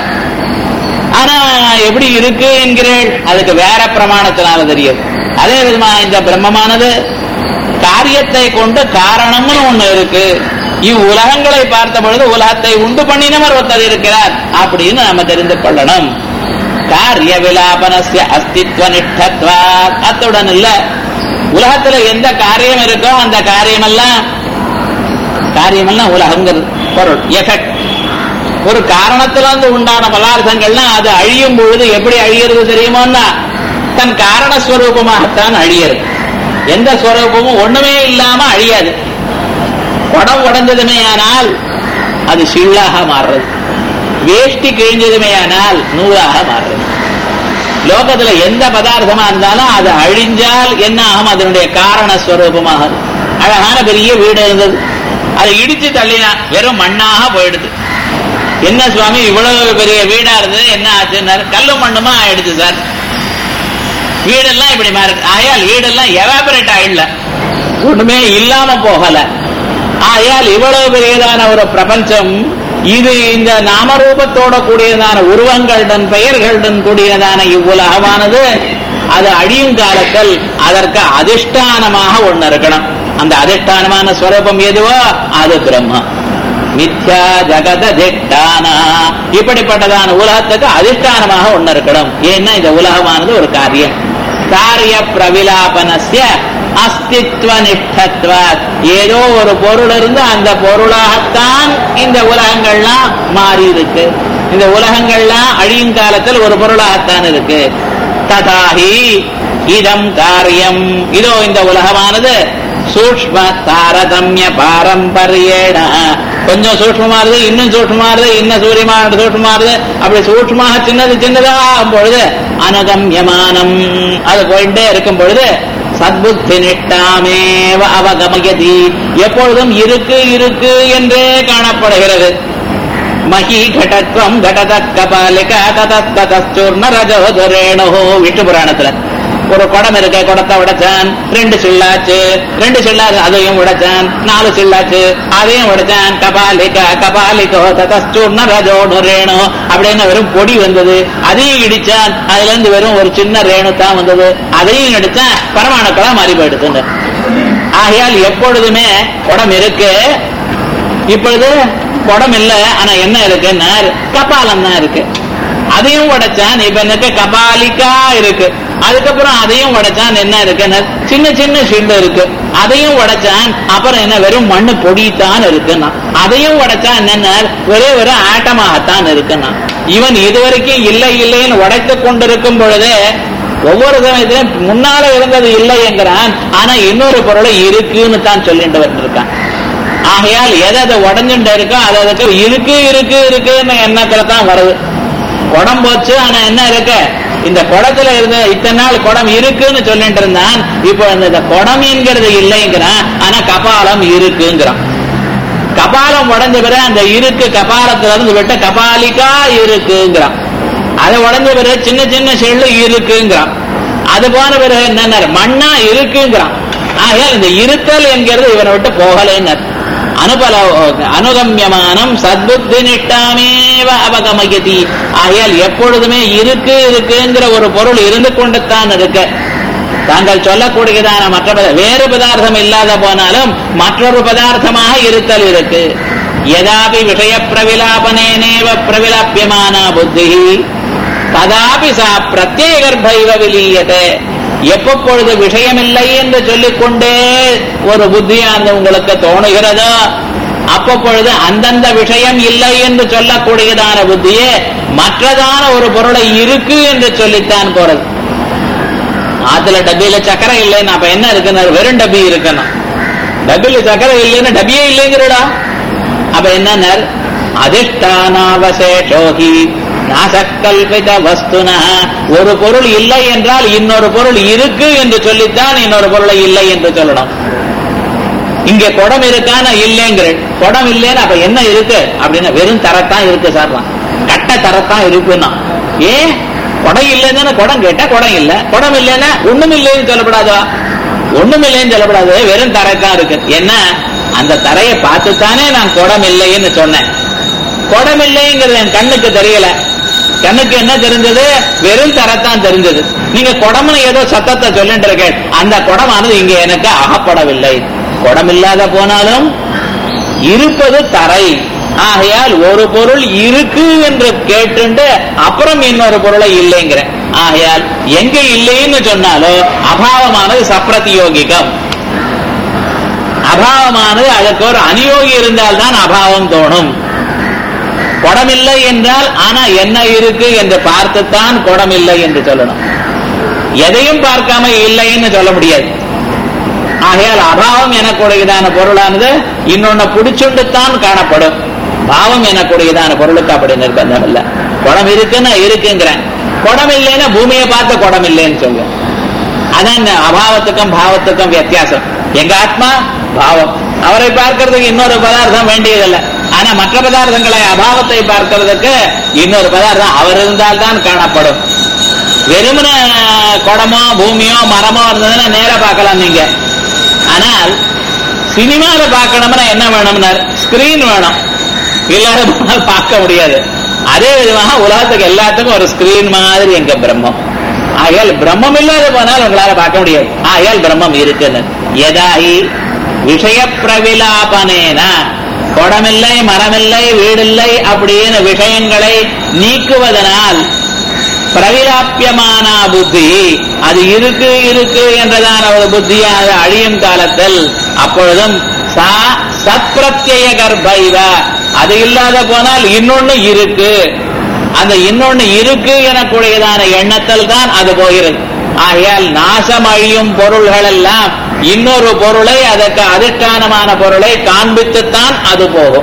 ஆனா எப்படி இருக்கு என்கிறேள் அதுக்கு வேற பிரமாணத்தினால தெரியும் அதே விதமா இந்த பிரம்மமானது காரியத்தை கொண்டு காரணம்னு ஒண்ணு இருக்கு இவ்வுலகங்களை பார்த்த பொழுது உலகத்தை உண்டு பண்ணினவர் ஒருத்தர் இருக்கிறார் அப்படின்னு நம்ம தெரிந்து கொள்ளணும் காரிய விலாபனஸ்ய அஸ்தித்வ நிஷ்டத்வா அத்துடன் இல்ல உலகத்துல எந்த காரியம் இருக்கோ அந்த காரியமெல்லாம் காரியமெல்லாம் உலகங்கிறது பொருள் எஃபெக்ட் ஒரு காரணத்திலிருந்து உண்டான பதார்த்தங்கள்லாம் அது அழியும் பொழுது எப்படி அழியிறது தெரியுமோன்னா தன் காரணஸ்வரூபமாகத்தான் அழியிறது எந்த ஸ்வரூபமும் ஒண்ணுமே இல்லாம அழியாது குடம் உடஞ்சதுமே ஆனால் அது சில்லாக மாறுறது வேஷ்டி கிழிஞ்சதுமே ஆனால் நூலாக மாறுறது லோகத்துல எந்த பதார்த்தமா இருந்தாலும் அது அழிஞ்சால் என்ன ஆகும் அதனுடைய காரணஸ்வரூபமாக அழகான பெரிய வீடு இருந்தது அதை இடிச்சு தள்ளினா வெறும் மண்ணாக போயிடுது என்ன சுவாமி இவ்வளவு பெரிய வீடா இருந்தது என்ன ஆச்சுன்னாரு கல்லு மண்ணுமா ஆயிடுச்சு சார் வீடெல்லாம் இப்படி மாறி ஆயால் வீடெல்லாம் எவாபரேட் ஆயிடல ஒண்ணுமே இல்லாம போகல ஆயால் இவ்வளவு பெரியதான ஒரு பிரபஞ்சம் இது இந்த நாமரூபத்தோட கூடியதான உருவங்களுடன் பெயர்களுடன் கூடியதான இவ்வுலகமானது அது அழியும் காலத்தில் அதற்கு அதிஷ்டானமாக ஒண்ணு இருக்கணும் அந்த அதிஷ்டானமான ஸ்வரூபம் எதுவோ அது பிரம்ம மித்யா ஜகத திட்டானா இப்படிப்பட்டதான உலகத்துக்கு அதிஷ்டானமாக ஒண்ணு இருக்கணும் ஏன்னா இந்த உலகமானது ஒரு காரியம் காரிய பிரவிலாபனஸ்ய அஸ்தித்வ நிஷ்டத்வ ஏதோ ஒரு பொருள் இருந்து அந்த பொருளாகத்தான் இந்த உலகங்கள்லாம் மாறி இருக்கு இந்த உலகங்கள்லாம் அழியும் காலத்தில் ஒரு பொருளாகத்தான் இருக்கு ததாஹி இதம் காரியம் இதோ இந்த உலகமானது சூக்ம தாரதமிய பாரம்பரியேன கொஞ்சம் சூக்மமா இருக்கு இன்னும் சூக்மமா இருக்கு இன்னும் சூரியமா சூக்மமா இருக்கு அப்படி சூக்மமாக சின்னது சின்னதா ஆகும் பொழுது அனகம்யமானம் அது போயிட்டே இருக்கும் பொழுது சத்புத்தி நிட்டாமேவ அவகமயதி எப்பொழுதும் இருக்கு இருக்கு என்றே காணப்படுகிறது மகி கடத்வம் கடத கபாலிக ததத்தூர்ண ரஜோதுரேணோ விஷ்ணு புராணத்துல ஒரு குடம் இருக்க குடத்தை உடைச்சான் ரெண்டு சில்லாச்சு ரெண்டு சில்லாச்சு அதையும் உடைச்சான் நாலு சில்லாச்சு அதையும் உடைச்சான் கபாலிக கபாலிகோ ததஸ்டூர்ண ரஜோடு ரேணு அப்படின்னு வெறும் பொடி வந்தது அதையும் இடிச்சான் அதுல இருந்து வெறும் ஒரு சின்ன ரேணு தான் வந்தது அதையும் இடிச்சான் பரமாணுக்களா மாறி போயிடுதுன்னு ஆகையால் எப்பொழுதுமே குடம் இருக்கு இப்பொழுது குடம் இல்ல ஆனா என்ன இருக்குன்னா கபாலம் தான் இருக்கு அதையும் உடைச்சான் இப்ப எனக்கு கபாலிக்கா இருக்கு அதுக்கப்புறம் அதையும் உடைச்சான் என்ன இருக்குன்னு சின்ன சின்ன சிண்டு இருக்கு அதையும் உடைச்சான் அப்புறம் என்ன வெறும் மண்ணு பொடித்தான் இருக்குன்னா அதையும் உடைச்சான் என்னன்னா ஒரே ஒரு ஆட்டமாகத்தான் இருக்குன்னா இவன் இதுவரைக்கும் இல்லை இல்லைன்னு உடைத்து கொண்டிருக்கும் பொழுதே ஒவ்வொரு சமயத்திலும் முன்னால இருந்தது இல்லை என்கிறான் ஆனா இன்னொரு பொருளை இருக்குன்னு தான் சொல்லிட்டு வந்திருக்கான் ஆகையால் எதை அதை உடஞ்சுட்டு இருக்கோ அது அதுக்கு இருக்கு இருக்கு இருக்குன்னு எண்ணத்துல தான் வருது குடம் போச்சு ஆனா என்ன இருக்கு இந்த குடத்துல இருந்த இத்தனை நாள் குடம் இருக்குன்னு சொல்லிட்டு இருந்தான் இப்போ இந்த குடம் என்கிறது இல்லைங்கிறான் ஆனா கபாலம் இருக்குங்கிறான் கபாலம் உடஞ்ச பிறகு அந்த இருக்கு கபாலத்துல இருந்து விட்ட கபாலிக்கா இருக்குங்கிறான் அதை உடஞ்ச பிறகு சின்ன சின்ன செல்லு இருக்குங்கிறான் அது போன பிறகு என்ன மண்ணா இருக்குங்கிறான் ஆகையால் இந்த இருத்தல் என்கிறது இவனை விட்டு போகலைன்னு அனுபல அனுகமியமானம் சத்புத்தி நிட்டாமேவ அவகமயதி ஆகையால் எப்பொழுதுமே இருக்கு இருக்குங்கிற ஒரு பொருள் இருந்து கொண்டுத்தான் இருக்கு தாங்கள் சொல்லக்கூடியதான மற்ற பத- வேறு பதார்த்தம் இல்லாத போனாலும் மற்றொரு பதார்த்தமாக இருத்தல் இருக்கு யதாபி விஷய பிரவிலாபனேனேவ பிரவிலாப்பியமான புத்தி ததாபி சா பிரத்யேக கர்ப்பைவ விலீயதே எப்பொழுது விஷயமில்லை என்று சொல்லிக்கொண்டே ஒரு புத்தியானது உங்களுக்கு தோணுகிறதோ அப்பப்பொழுது அந்தந்த விஷயம் இல்லை என்று சொல்லக்கூடியதான புத்தியே மற்றதான ஒரு பொருளை இருக்கு என்று சொல்லித்தான் போறது ஆத்துல டப்பியில சக்கரை இல்லைன்னு அப்ப என்ன இருக்குன்னு வெறும் டப்பி இருக்கணும் டப்பியில சக்கரை இல்லைன்னு டப்பியே இல்லைங்கிறடா அப்ப என்ன அதிஷ்டானாவசேஷோகி நாசக்கல்பித வஸ்துனா ஒரு பொருள் இல்லை என்றால் இன்னொரு பொருள் இருக்கு என்று சொல்லித்தான் இன்னொரு பொருளை இல்லை என்று சொல்லணும் இங்க குடம் இருக்கான இல்லைங்கிற குடம் இல்லைன்னு அப்ப என்ன இருக்கு அப்படின்னா வெறும் தரத்தான் இருக்கு சார் கட்ட தரத்தான் இருக்குன்னா ஏன் குடம் இல்லைன்னு குடம் கேட்டா குடம் இல்ல குடம் இல்லைன்னா ஒண்ணும் இல்லைன்னு சொல்லப்படாதா ஒண்ணும் இல்லைன்னு சொல்லப்படாது வெறும் தரைத்தான் இருக்கு என்ன அந்த தரையை பார்த்துத்தானே நான் குடம் இல்லைன்னு சொன்னேன் குடம் இல்லைங்கிறது என் கண்ணுக்கு தெரியல கண்ணுக்கு என்ன தெரிஞ்சது வெறும் தரத்தான் தெரிஞ்சது நீங்க குடம்னு ஏதோ சத்தத்தை சொல்லிட்டு இருக்கேன் அந்த குடமானது இங்க எனக்கு அகப்படவில்லை குடம் இல்லாத போனாலும் இருப்பது தரை ஆகையால் ஒரு பொருள் இருக்கு என்று கேட்டுண்டு அப்புறம் இன்னொரு பொருளை இல்லைங்கிற ஆகையால் எங்க இல்லைன்னு சொன்னாலும் அபாவமானது சப்ரதியோகிகம் அபாவமானது அதற்கு ஒரு அநியோகி இருந்தால்தான் அபாவம் தோணும் குடமில்லை என்றால் ஆனா என்ன இருக்கு என்று பார்த்துத்தான் குடமில்லை என்று சொல்லணும் எதையும் பார்க்காம இல்லைன்னு சொல்ல முடியாது ஆகையால் அபாவம் எனக்கூடியதான பொருளானது இன்னொன்னு பிடிச்சுண்டுத்தான் காணப்படும் பாவம் எனக்கூடியதான பொருளுக்கு அப்படி நிர்பந்தம் இல்ல குடம் இருக்குன்னா இருக்குங்கிறேன் குடம் இல்லைன்னா பூமியை பார்த்து குடம் இல்லைன்னு சொல்ல அதான் அபாவத்துக்கும் பாவத்துக்கும் வித்தியாசம் எங்க ஆத்மா பாவம் அவரை பார்க்கறதுக்கு இன்னொரு பதார்த்தம் வேண்டியதில்லை ஆனா மற்ற பதார்த்தங்களை அபாவத்தை பார்க்கறதுக்கு இன்னொரு பதார்த்தம் அவர் இருந்தால்தான் காணப்படும் வெறுமன குடமோ பூமியோ மரமோ இருந்ததுன்னா நேரா பார்க்கலாம் நீங்க ஆனால் சினிமாவை பார்க்கணும்னா என்ன வேணும்னா ஸ்கிரீன் வேணும் இல்லாத போனால் பார்க்க முடியாது அதே விதமாக உலகத்துக்கு எல்லாத்துக்கும் ஒரு ஸ்கிரீன் மாதிரி எங்க பிரம்மம் ஆகையால் பிரம்மம் இல்லாத போனால் உங்களால பார்க்க முடியாது ஆகையால் பிரம்மம் இருக்குன்னு எதாயி விஷய பிரவிலாபனேன குடமில்லை மரமில்லை வீடில்லை அப்படின்னு விஷயங்களை நீக்குவதனால் பிரவிலாப்பியமான புத்தி அது இருக்கு இருக்கு என்றதான ஒரு புத்தியாக அழியும் காலத்தில் அப்பொழுதும் சா சத்பிரத்யய கர்ப்பைவ அது இல்லாத போனால் இன்னொன்னு இருக்கு அந்த இன்னொன்னு இருக்கு எனக்கூடியதான எண்ணத்தில் தான் அது போகிறது ஆகையால் நாசம் அழியும் பொருள்கள் எல்லாம் இன்னொரு பொருளை அதற்கு அதிஷ்டானமான பொருளை காண்பித்துத்தான் அது போகும்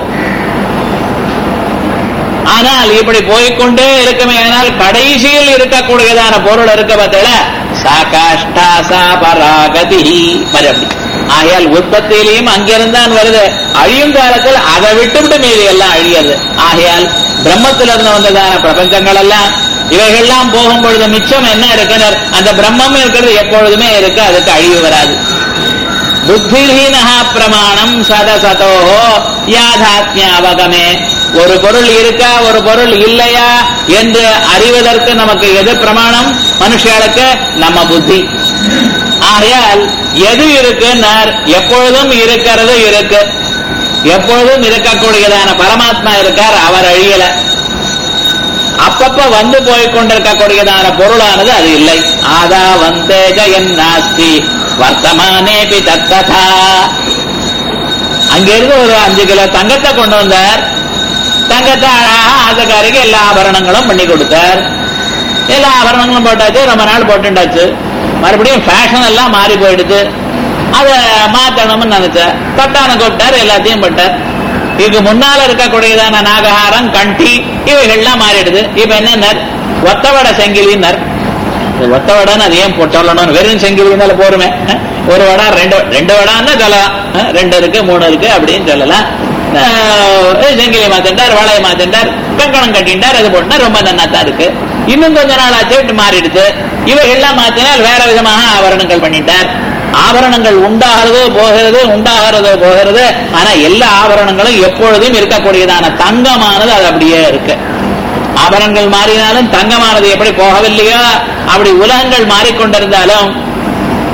ஆனால் இப்படி போய்கொண்டே இருக்குமே ஆனால் கடைசியில் இருக்கக்கூடியதான பொருள் இருக்க பார்த்தல சாகாஷ்டா சா பராகதி மறுபடி ஆகையால் உற்பத்தியிலையும் அங்கிருந்தான் வருது அழியும் காலத்தில் அதை விட்டுவிட்டு மீதி எல்லாம் அழியாது ஆகையால் பிரம்மத்திலிருந்து வந்ததான பிரபஞ்சங்கள் எல்லாம் இவைகள்லாம் போகும் பொழுது மிச்சம் என்ன இருக்கிறார் அந்த பிரம்மம் இருக்கிறது எப்பொழுதுமே இருக்கு அதுக்கு அழிவு வராது புத்திஹீனஹா பிரமாணம் சதசதோஹோ யாதாத்மியாவகமே ஒரு பொருள் இருக்கா ஒரு பொருள் இல்லையா என்று அறிவதற்கு நமக்கு எது பிரமாணம் மனுஷர்களுக்கு நம்ம புத்தி ஆகையால் எது இருக்குன்னார் எப்பொழுதும் இருக்கிறது இருக்கு எப்பொழுதும் இருக்கக்கூடியதான பரமாத்மா இருக்கார் அவர் அழியல அப்பப்ப வந்து போய் கொண்டிருக்கக்கூடியதான பொருளானது அது இல்லை ஆதா வந்தே ஜெயன் நாஸ்தி வர்த்தமானேபி தத்ததா அங்கிருந்து ஒரு அஞ்சு கிலோ தங்கத்தை கொண்டு வந்தார் தங்கத்தை அழகா ஆசைக்காரிக்கு எல்லா ஆபரணங்களும் பண்ணி கொடுத்தார் எல்லா ஆபரணங்களும் போட்டாச்சு ரொம்ப நாள் போட்டுண்டாச்சு மறுபடியும் ஃபேஷன் எல்லாம் மாறி போயிடுது அதை மாத்தணும்னு நினைச்சேன் தொட்டான கூப்பிட்டார் எல்லாத்தையும் போட்டார் இதுக்கு முன்னால இருக்கக்கூடியதான நாகஹாரம் கண்டி இவைகள்லாம் மாறிடுது இப்ப என்ன ஒத்தவட செங்கிலின்னர் ஒத்த வடான்னு அது ஏன் போட்டு சொல்லணும் வெறும் செங்கிலினால போருமே அஹ், ஒரு வடா ரெண்டு ரெண்டு வடான்னு சொல்லலாம் அஹ், ரெண்டு இருக்கு மூணு இருக்கு அப்படின்னு சொல்லலாம் அஹ், செங்கிலி மாத்திட்டார் வாழையை மாத்திட்டார் கங்கணம் கட்டிட்டார் அது போட்டா ரொம்ப நன்னா தான் இருக்கு இன்னும் கொஞ்ச நாள் ஆச்சு விட்டு மாறிடுது இவைகள்லாம் மாத்தினால் வேற விதமாக ஆபரணங்கள் பண்ணிட்டார் ஆபரணங்கள் உண்டாகிறது போகிறது உண்டாகிறது போகிறது ஆனா எல்லா ஆபரணங்களும் எப்பொழுதும் இருக்கக்கூடியதான தங்கமானது அது அப்படியே இருக்கு ஆபரணங்கள் மாறினாலும் தங்கமானது எப்படி போகவில்லையோ அப்படி உலகங்கள் மாறிக்கொண்டிருந்தாலும்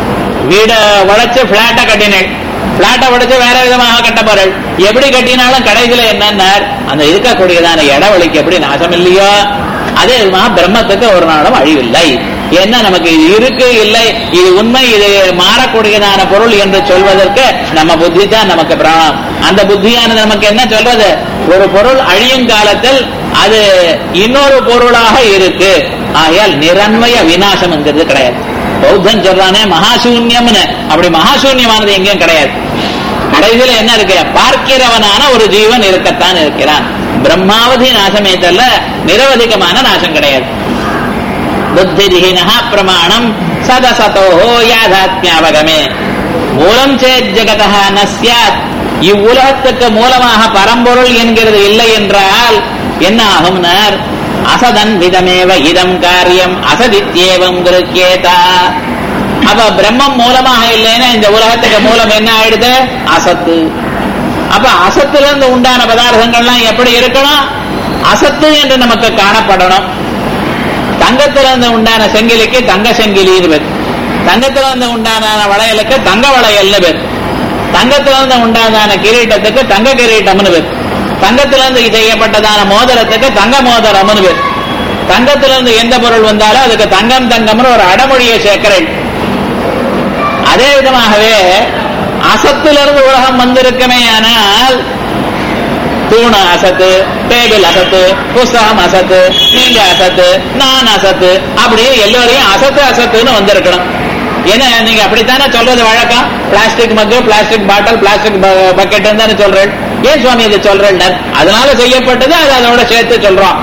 வீட உடைச்சு பிளாட்டை கட்டினேன் பிளாட்டை உடைச்சு வேற விதமாக கட்ட போறேன் எப்படி கட்டினாலும் கடைசியில என்னன்னா அந்த இருக்கக்கூடியதான இடவழிக்கு எப்படி நாசம் இல்லையோ அதே விதமாக பிரம்மத்துக்கு ஒரு நாளும் அழிவில்லை என்ன நமக்கு இது இருக்கு இல்லை இது உண்மை இது மாறக்கூடியதான பொருள் என்று சொல்வதற்கு நம்ம புத்தி தான் நமக்கு பிராணம் அந்த புத்தியானது நமக்கு என்ன சொல்றது ஒரு பொருள் அழியும் காலத்தில் அது இன்னொரு பொருளாக இருக்கு ஆகையால் நிரன்மய விநாசம்ங்கிறது கிடையாது பௌத்தன் சொல்றானே மகாசூன்யம்னு அப்படி மகாசூன்யமானது எங்கேயும் கிடையாது கடைசியில என்ன இருக்கு பார்க்கிறவனான ஒரு ஜீவன் இருக்கத்தான் இருக்கிறான் பிரம்மாவதி நாசமே தல்ல நிரவதிகமான நாசம் கிடையாது புத்திரிஹீனா பிரமாணம் சதசதோ யாதாத்மியாவகமே மூலம் சேத் ஜெகதா ந சியாத் இவ்வுலகத்துக்கு மூலமாக பரம்பொருள் என்கிறது இல்லை என்றால் என்ன ஆகும்னர் அசதன் விதமேவ இதம் காரியம் அசதித்யேவம் கிருக்கியேதா அப்ப பிரம்மம் மூலமாக இல்லைன்னா இந்த உலகத்துக்கு மூலம் என்ன ஆயிடுது அசத்து அப்ப அசத்துல இருந்து உண்டான பதார்த்தங்கள்லாம் எப்படி இருக்கணும் அசத்து என்று நமக்கு காணப்படணும் தங்கத்துல இருந்து உண்டான செங்கிலிக்கு தங்க செங்கிலின்னு பேர் தங்கத்துல இருந்து உண்டான வளையலுக்கு தங்க வளையல்னு பேர் தங்கத்துல இருந்து உண்டான கிரீட்டத்துக்கு தங்க கிரீட்டம்னு பேர் தங்கத்துல இருந்து செய்யப்பட்டதான மோதிரத்துக்கு தங்க மோதிரம்னு பேர் தங்கத்துல இருந்து எந்த பொருள் வந்தாலும் அதுக்கு தங்கம் தங்கம்னு ஒரு அடமொழியை சேர்க்கிறேன் அதே விதமாகவே அசத்திலிருந்து உலகம் வந்திருக்குமே ஆனால் தூண அசத்து டேபிள் அசத்து புஸ்தகம் அசத்து நீங்க அசத்து நான் அசத்து அப்படியே எல்லோரையும் அசத்து அசத்துன்னு வந்திருக்கணும் ஏன்னா நீங்க அப்படித்தானே சொல்றது வழக்கம் பிளாஸ்டிக் மக்கு பிளாஸ்டிக் பாட்டில் பிளாஸ்டிக் பக்கெட் தானே சொல்றேன் ஏன் சுவாமி இதை சொல்றேன் அதனால செய்யப்பட்டது அது அதோட சேர்த்து சொல்றோம்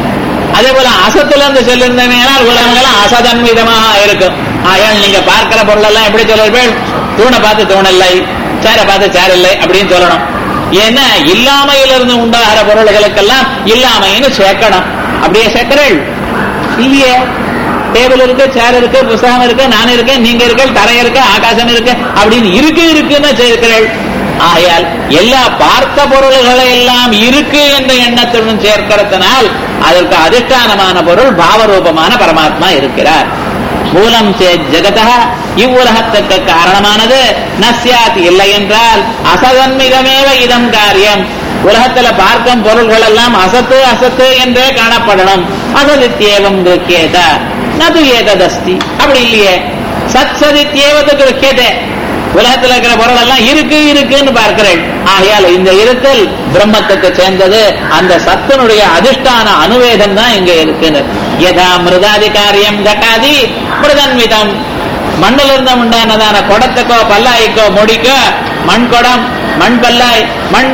அதே போல அசத்துல இருந்து சொல்லியிருந்தீங்கன்னா உலகங்கள்லாம் அசதன்விதமாக இருக்கும் ஆயால் நீங்க பார்க்கிற பொருள் எல்லாம் எப்படி சொல்லுவீர்கள் தூணை பார்த்து தூண் இல்லை சேரை பார்த்து சேர் இல்லை அப்படின்னு சொல்லணும் ஏன்னா இல்லாமையிலிருந்து உண்டாகிற பொருள்களுக்கெல்லாம் இல்லாமைன்னு சேர்க்கணும் அப்படியே சேர்க்கிறேள் இல்லையே டேபிள் இருக்கு சேர் இருக்கு புஸ்தகம் இருக்கு நான் இருக்கேன் நீங்க இருக்க தரை இருக்கு ஆகாசம் இருக்கு அப்படின்னு இருக்கு இருக்குன்னு சேர்க்கிறேள் ஆகையால் எல்லா பார்த்த பொருள்களை எல்லாம் இருக்கு என்ற எண்ணத்துடன் சேர்க்கிறதுனால் அதற்கு அதிஷ்டானமான பொருள் பாவரூபமான பரமாத்மா இருக்கிறார் மூலம் சேத் ஜெகதா இவ்வுலகத்துக்கு காரணமானது நசியாத் இல்லை என்றால் அசதன்மிதமேவ இதம் காரியம் உலகத்துல பார்க்கும் பொருள்கள் எல்லாம் அசத்து அசத்து என்றே காணப்படணும் அசதித்யேவம் கிருக்கியத நது ஏததஸ்தி அப்படி இல்லையே சத் சதித்யேவது கிருக்கியதே உலகத்தில் இருக்கிற பொருள் எல்லாம் இருக்கு இருக்குன்னு பார்க்கிறேன் ஆகையால் இந்த இருத்தல் பிரம்மத்துக்கு சேர்ந்தது அந்த சத்தனுடைய அதிஷ்டான அனுவேதம் தான் இங்க இருக்குன்னு யதா மிருதாதி காரியம் கட்டாதி மிருதன்விதம் மண்ணில் இருந்து உண்டானதான குடத்துக்கோ பல்லாய்க்கோ முடிக்கோ மண் குடம் மண் பல்லாய் மண்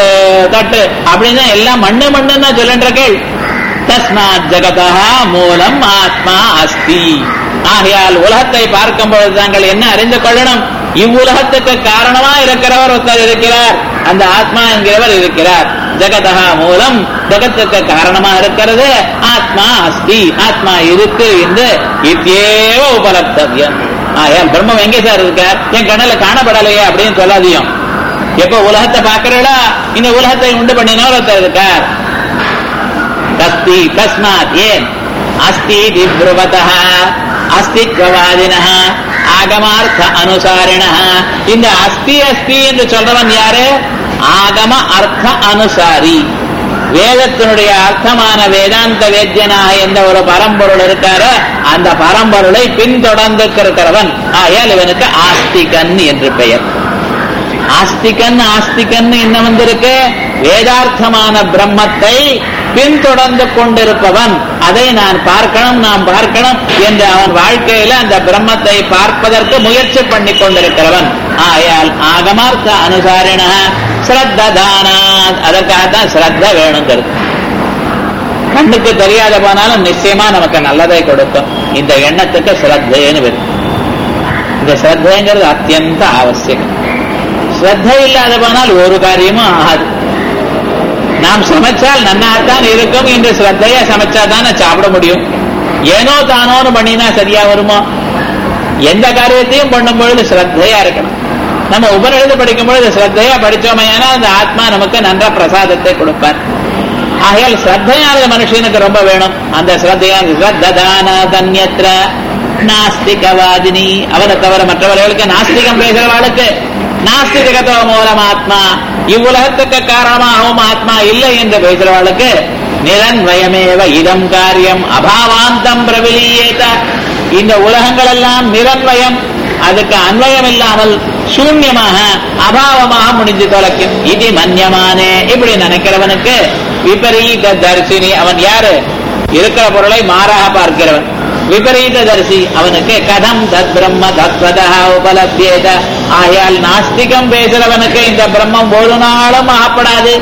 தட்டு அப்படின்னு எல்லாம் மண்ணு மண்ணுன்னு சொல்லின்ற கேள் தஸ்மாத் ஜகதா மூலம் ஆத்மா அஸ்தி ஆகையால் உலகத்தை பார்க்கும் பொழுது தாங்கள் என்ன அறிந்து கொள்ளணும் இவ்வுலகத்துக்கு காரணமா இருக்கிறவர் ஒருத்தர் இருக்கிறார் அந்த ஆத்மா என்கிறவர் இருக்கிறார் ஜெகதா மூலம் ஜெகத்துக்கு காரணமா இருக்கிறது ஆத்மா அஸ்தி ஆத்மா இருக்கு என்று இத்தேவ உபலப்தவியம் ஆயால் பிரம்மம் எங்கே சார் இருக்கார் என் கண்ணில காணப்படலையே அப்படின்னு சொல்லாதியும் எப்ப உலகத்தை பார்க்கிறீங்களா இந்த உலகத்தை உண்டு பண்ணினவர் ஒருத்தர் இருக்கார் தஸ்தி தஸ்மாத் ஏன் அஸ்தி திப்ருவதா அஸ்தித்வவாதின ஆகமார்த்த அனுசாரிண இந்த அஸ்தி அஸ்தி என்று சொல்றவன் யாரு ஆகம அர்த்த அனுசாரி வேதத்தினுடைய அர்த்தமான வேதாந்த வேத்தியனாக எந்த ஒரு பரம்பொருள் இருக்காரோ அந்த பரம்பொருளை பின்தொடர்ந்து இருக்கிறவன் ஆயால் இவனுக்கு ஆஸ்திகன் என்று பெயர் ஆஸ்திகன் ஆஸ்திகன் என்ன வந்திருக்கு வேதார்த்தமான பிரம்மத்தை பின்தொடர்ந்து கொண்டிருப்பவன் அதை நான் பார்க்கணும் நாம் பார்க்கணும் என்று அவன் வாழ்க்கையில அந்த பிரம்மத்தை பார்ப்பதற்கு முயற்சி பண்ணி கொண்டிருக்கிறவன் ஆயால் ஆகமார்த்த அனுசாரின ஸ்ரத்ததானாத் அதற்காகத்தான் ஸ்ரத்த வேணுங்கிறது கண்ணுக்கு தெரியாத போனாலும் நிச்சயமா நமக்கு நல்லதை கொடுக்கும் இந்த எண்ணத்துக்கு ஸ்ரத்தேன்னு வரும் இந்த ஸ்ரத்தைங்கிறது அத்தியந்த அவசியம் ஸ்ரத்த இல்லாத போனால் ஒரு காரியமும் ஆகாது நாம் சமைச்சால் நன்னாத்தான் இருக்கும் என்று ஸ்ரத்தையா சமைச்சா தானே சாப்பிட முடியும் ஏனோ தானோன்னு பண்ணினா சரியா வருமோ எந்த காரியத்தையும் பண்ணும் பொழுது ஸ்ரத்தையா இருக்கணும் நம்ம உபநிடத்து படிக்கும் பொழுது ஸ்ரத்தையா படிச்சோமையானா அந்த ஆத்மா நமக்கு நன்ற பிரசாதத்தை கொடுப்பார் ஆகையால் ஸ்ரத்தையானது மனுஷனுக்கு ரொம்ப வேணும் அந்த ஸ்ரத்தையான ஸ்ரத்ததான தன்யத்ர நாஸ்திகவாதினி அவரை தவிர மற்றவர்களுக்கு நாஸ்திகம் பேசுறவாளுக்கு நாஸ்திகத்தோ மூலம் ஆத்மா இவ்வுலகத்துக்கு காரணமாகவும் ஆத்மா இல்லை என்று பேசுறவாளுக்கு நிரன்வயமேவ இதம் காரியம் அபாவாந்தம் பிரவிலியேத இந்த உலகங்கள் எல்லாம் நிரன்வயம் அதுக்கு அன்வயம் இல்லாமல் சூன்யமாக அபாவமாக முடிஞ்சு தொலைக்கும் இது மன்யமானே இப்படி நினைக்கிறவனுக்கு விபரீத தரிசினி அவன் யாரு இருக்கிற பொருளை மாறாக பார்க்கிறவன் விபரீத தரிசி அவனுக்கு கதம் தத் பிரம்ம தத்வதா உபலப்தியேத ஆகையால் நாஸ்திகம் பேசுறவனுக்கு இந்த பிரம்மம் ஒரு நாளும் ஆகப்படாது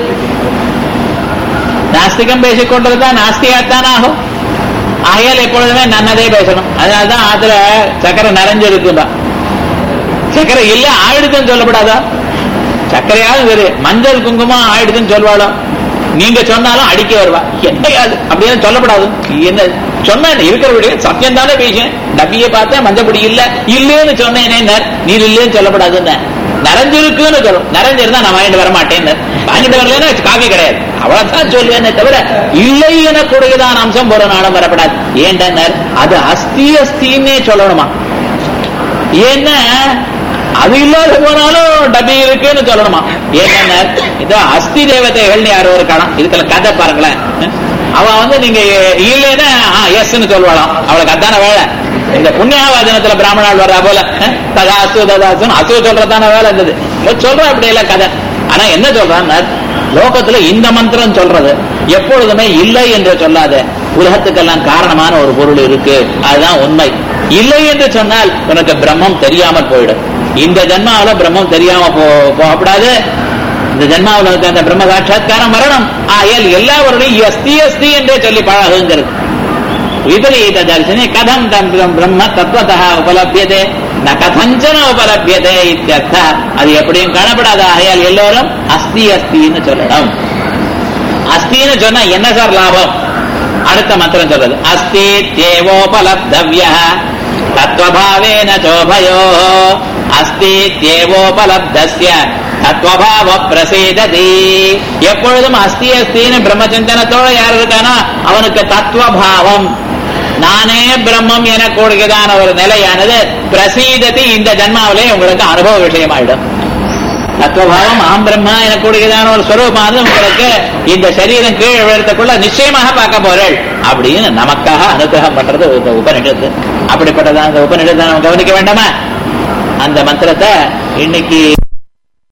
நாஸ்திகம் பேசிக் கொண்டிருந்தா நாஸ்திகாத்தான் ஆகும் ஆகையால் எப்பொழுதுமே நன்னதே பேசணும் அதனாலதான் அதுல சக்கரை நிறைஞ்சிருக்குதா சக்கரை இல்ல ஆயிடுதுன்னு சொல்லப்படாதா சர்க்கரையாவது வேறு மஞ்சள் குங்குமம் ஆயிடுதுன்னு சொல்வாளோ நீங்க சொன்னாலும் அடிக்க வருவா என்னையாது அப்படின்னு சொல்லப்படாது என்ன சொன்னேன் இருக்கிறபடியே சத்தியம் தானே பேசேன் டப்பியை பார்த்தேன் மஞ்சப்பொடி இல்ல இல்லைன்னு சொன்னேனே நீர் இல்லைன்னு சொல்லப்படாதுன்னு நிறைஞ்சிருக்குன்னு சொல்லும் நிறைஞ்சிருந்தா நான் வாங்கிட்டு வர மாட்டேன் வாங்கிட்டு வரலன்னா காஃபி கிடையாது அவ்வளவுதான் சொல்லுவேனே தவிர இல்லை எனக்கூடியதான் அம்சம் ஒரு நாளும் வரப்படாது ஏண்டனர் அது அஸ்தி அஸ்தின்னே சொல்லணுமா ஏன்னா அது இல்லாத போனாலும் டபி இருக்குன்னு சொல்லணுமா ஏன்னா இதோ அஸ்தி தேவதைகள்னு யாரோ இருக்கலாம் இதுக்குள்ள கதை பாருங்களேன் அவ வந்து நீங்க இல்லைன்னா எஸ்ன்னு சொல்வாளாம் அவளுக்கு அதான வேலை இந்த புண்ணியாவாதனத்துல பிராமணால் வர்றா போல ததா அசு ததாசுன்னு அசு சொல்றதான வேலை இருந்தது சொல்ற அப்படி எல்லாம் கதை ஆனா என்ன சொல்றான் லோகத்துல இந்த மந்திரம் சொல்றது எப்பொழுதுமே இல்லை என்று சொல்லாத உலகத்துக்கெல்லாம் காரணமான ஒரு பொருள் இருக்கு அதுதான் உண்மை இல்லை என்று சொன்னால் உனக்கு பிரம்மம் தெரியாமல் போயிடும் இந்த ஜென்மாவில பிரம்மம் தெரியாம போ போகப்படாது இந்த ஜென்மாவில் அந்த பிரம்ம சாட்சா்காரம் வரணும் ஆயல் எல்லாவருடையும் அஸ்தி அஸ்தி என்றே சொல்லி பழகுங்கிறது விபரீத தர்சனே கதம் தம் பிரம்ம தத்துவதா உபலபியதே ந கதஞ்சன உபலபியதே இத்தியர்த்த அது எப்படியும் காணப்படாத ஆகையால் எல்லோரும் அஸ்தி அஸ்தின்னு சொல்லணும் அஸ்தின்னு சொன்னா என்ன சார் லாபம் அடுத்த மந்திரம் சொல்றது அஸ்தி தேவோபலப்தவ்ய தத்வபாவேன சோபயோ அஸ்தி தேவோபலப்தஸ்ய தத்வபாவ பிரசேததி எப்பொழுதும் அஸ்தி அஸ்தின்னு பிரம்மச்சிந்தனத்தோட யார் இருக்கானோ அவனுக்கு தத்துவபாவம் நானே பிரம்மம் என கூடுகிறதான ஒரு நிலையானது பிரசீதத்தி இந்த ஜன்மாவிலே உங்களுக்கு அனுபவ விஷயமாயிடும் தத்துவபாவம் ஆம் பிரம்மா என கூடுகிறதான ஒரு ஸ்வரூபமானது உங்களுக்கு இந்த சரீரம் கீழ் விழுறதுக்குள்ள நிச்சயமாக பார்க்க போறேள் அப்படின்னு நமக்காக அனுகிரகம் பண்றது இந்த உபநிடத்து அப்படிப்பட்டதான் அந்த உபநிடத்தை நம்ம கவனிக்க வேண்டாமா அந்த மந்திரத்தை இன்னைக்கு